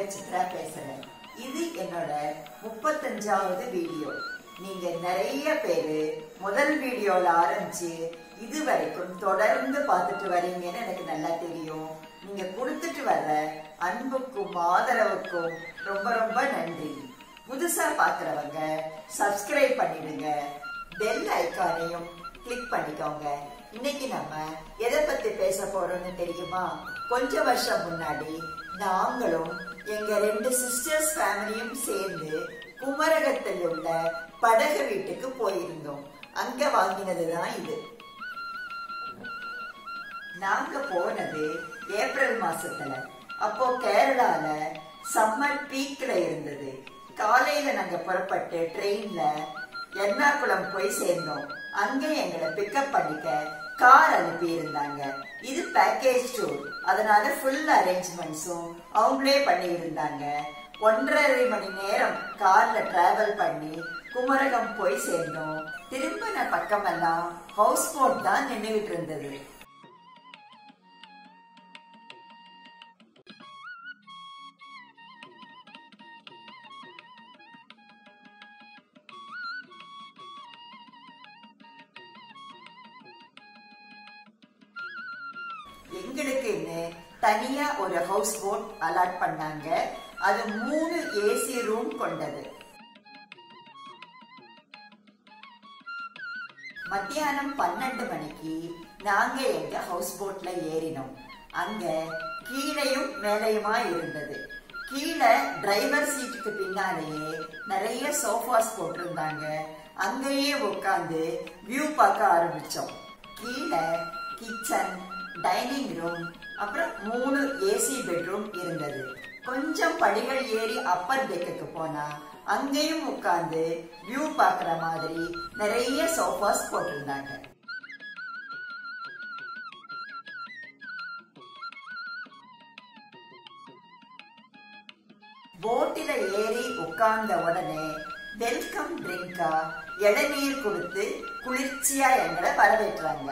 சித்ரா பேசுறேன் இது என்னோட முப்பத்தஞ்சாவது வீடியோ நீங்க நிறைய பேரு முதல் வீடியோல ஆரம்பிச்சு இது வரைக்கும் தொடர்ந்து பார்த்துட்டு வரீங்கன்னு எனக்கு நல்லா தெரியும் நீங்க கொடுத்துட்டு வர்ற அன்புக்கும் ஆதரவுக்கும் ரொம்ப ரொம்ப நன்றி புதுசா பாக்குறவங்க சப்ஸ்கிரைப் பண்ணிடுங்க பெல் ஐக்கானையும் கிளிக் பண்ணிக்கோங்க இன்னைக்கு நம்ம எதை பத்தி பேச போறோம்னு தெரியுமா கொஞ்ச வருஷம் முன்னாடி நாங்களும் எங்க ரெண்டு சிஸ்டர்ஸ் ஃபேமிலியும் சேர்ந்து குமரகத்தில் உள்ள படகு வீட்டுக்கு போயிருந்தோம் அங்க வாங்கினதுதான் இது நாங்க போனது ஏப்ரல் மாசத்துல அப்போ கேரளால சம்மர் பீக்ல இருந்தது காலையில நாங்க புறப்பட்டு ட்ரெயின்ல எர்ணாகுளம் போய் சேர்ந்தோம் அங்க எங்களை பிக்கப் பண்ணிக்க கார் அனுப்பி இருந்தாங்க இது பேக்கேஜ் டூர் அதனால ஃபுல் அரேஞ்ச்மெண்ட்ஸும் அவங்களே பண்ணி இருந்தாங்க ஒன்றரை மணி நேரம் கார்ல டிராவல் பண்ணி குமரகம் போய் சேர்ந்தோம் திரும்பின பக்கமெல்லாம் ஹவுஸ் போட் தான் நின்றுகிட்டு இருந்தது எங்களுக்குன்னு தனியா ஒரு ஹவுஸ் போட் அலாட் பண்ணாங்க அது மூணு ஏசி ரூம் கொண்டது மத்தியானம் பன்னெண்டு மணிக்கு நாங்க எங்க ஹவுஸ் போட்ல ஏறினோம் அங்க கீழையும் மேலையுமா இருந்தது கீழே டிரைவர் சீட்டுக்கு பின்னாலேயே நிறைய சோஃபாஸ் போட்டிருந்தாங்க அங்கேயே உட்காந்து வியூ பார்க்க ஆரம்பிச்சோம் கீழே கிச்சன் டைனிங் ரூம் அப்புறம் மூணு ஏசி பெட்ரூம் இருந்தது கொஞ்சம் படிகள் ஏறி அப்பர் டெக்குக்கு போனா அங்கேயும் உட்கார்ந்து வியூ பார்க்குற மாதிரி நிறைய சோஃபாஸ் போட்டிருந்தாங்க போட்டில ஏறி உட்கார்ந்த உடனே வெல்கம் ட்ரிங்கா இளநீர் கொடுத்து குளிர்ச்சியா எங்களை வரவேற்றாங்க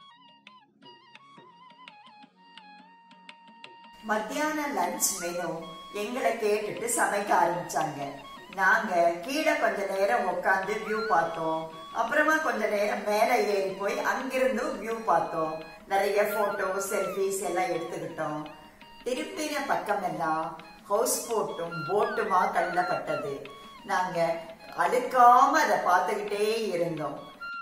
மத்தியான லஞ்ச் மெனு எங்களை கேட்டுட்டு சமைக்க ஆரம்பிச்சாங்க நாங்க கீழே கொஞ்ச நேரம் உட்காந்து வியூ பார்த்தோம் அப்புறமா கொஞ்ச நேரம் மேல ஏறி போய் அங்கிருந்து வியூ பார்த்தோம் நிறைய போட்டோ செல்ஃபிஸ் எல்லாம் எடுத்துக்கிட்டோம் திருப்பின பக்கம் எல்லாம் ஹவுஸ் போட்டும் போட்டுமா கண்டப்பட்டது நாங்க அழுக்காம அதை பார்த்துக்கிட்டே இருந்தோம்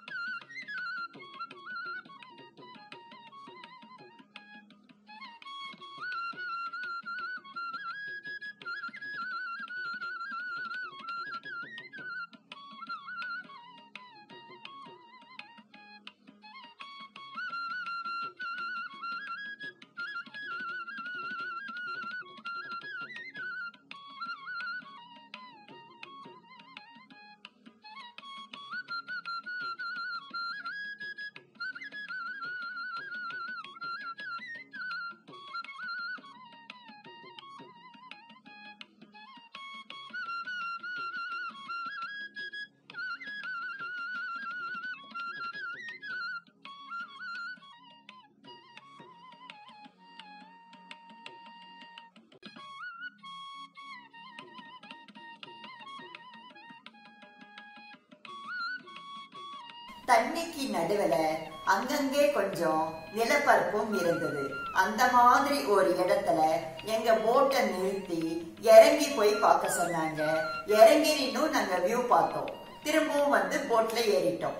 தண்ணிக்கு நடுவுல அங்கங்கே கொஞ்சம் நிலப்பரப்பும் இருந்தது அந்த மாதிரி ஒரு இடத்துல எங்க போட்டை நிறுத்தி இறங்கி போய் பார்க்க சொன்னாங்க இறங்கி நின்னும் நாங்க வியூ பார்த்தோம் திரும்பவும் வந்து போட்ல ஏறிட்டோம்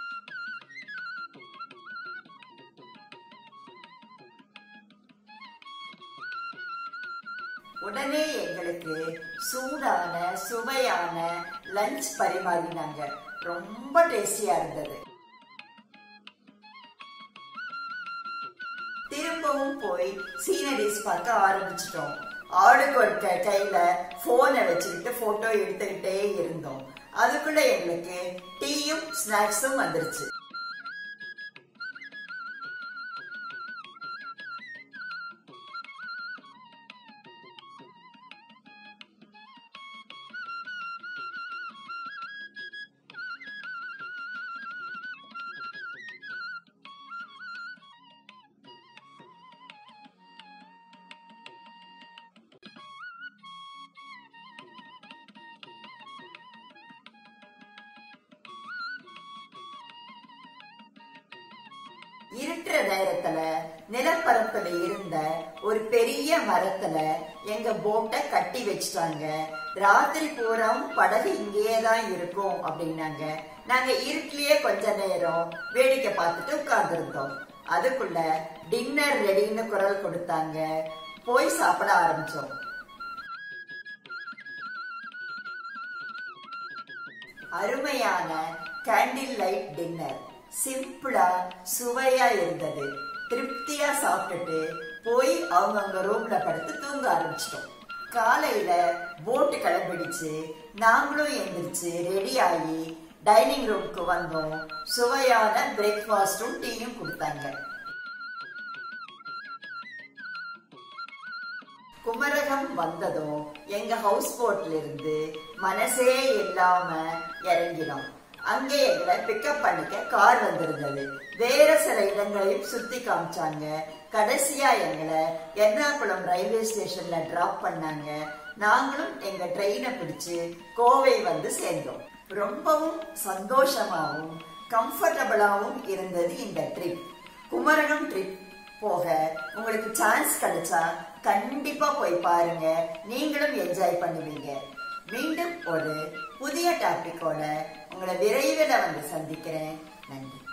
உடனே எங்களுக்கு சூடான சுவையான லஞ்ச் பரிமாறினாங்க ரொம்ப டேஸ்டியா இருந்தது திரும்பவும் போய் சீனரிஸ் பார்க்க ஆரம்பிச்சிட்டோம் ஆளுக்கு ஒரு க- கையில போனை வச்சுக்கிட்டு போட்டோ எடுத்துக்கிட்டே இருந்தோம் அதுக்குள்ள எங்களுக்கு டீயும் ஸ்நாக்ஸும் வந்துருச்சு இருட்டுற நேரத்துல நிலப்பரப்புல இருந்த ஒரு பெரிய மரத்துல எங்க போட்டை கட்டி வச்சுட்டாங்க ராத்திரி பூராவும் படகு இங்கேயே தான் இருக்கும் அப்படின்னாங்க நாங்க இருட்டிலேயே கொஞ்ச நேரம் வேடிக்கை பார்த்துட்டு உட்கார்ந்துருந்தோம் அதுக்குள்ள டின்னர் ரெடின்னு குரல் கொடுத்தாங்க போய் சாப்பிட ஆரம்பிச்சோம் அருமையான கேண்டில் லைட் டின்னர் சிம்பிளா சுவையா இருந்தது திருப்தியா சாப்பிட்டுட்டு போய் அவங்கவுங்க ரூம்ல படுத்து தூங்க ஆரம்பிச்சிட்டோம் காலையில போட்டு கிளம்பிடுச்சு நாங்களும் எந்திரிச்சு ரெடி ஆகி டைனிங் ரூமுக்கு வந்தோம் சுவையான பிரேக்ஃபாஸ்டும் டீயும் கொடுத்தாங்க குமரகம் வந்ததும் எங்க ஹவுஸ் போட்ல இருந்து மனசே இல்லாம இறங்கினோம் அங்கே எங்களை பிக்கப் பண்ணிக்க கார் வந்திருந்தது வேற சில இடங்களையும் சுத்தி காமிச்சாங்க கடைசியா எங்களை எர்ணாகுளம் ரயில்வே ஸ்டேஷன்ல டிராப் பண்ணாங்க நாங்களும் எங்க ட்ரெயினை பிடிச்சு கோவை வந்து சேர்ந்தோம் ரொம்பவும் சந்தோஷமாவும் கம்ஃபர்டபுளாவும் இருந்தது இந்த ட்ரிப் குமரகம் ட்ரிப் போக உங்களுக்கு சான்ஸ் கிடைச்சா கண்டிப்பா போய் பாருங்க நீங்களும் என்ஜாய் பண்ணுவீங்க மீண்டும் ஒரு புதிய டாபிக்கோட உங்களை விரைவில் வந்து சந்திக்கிறேன் நன்றி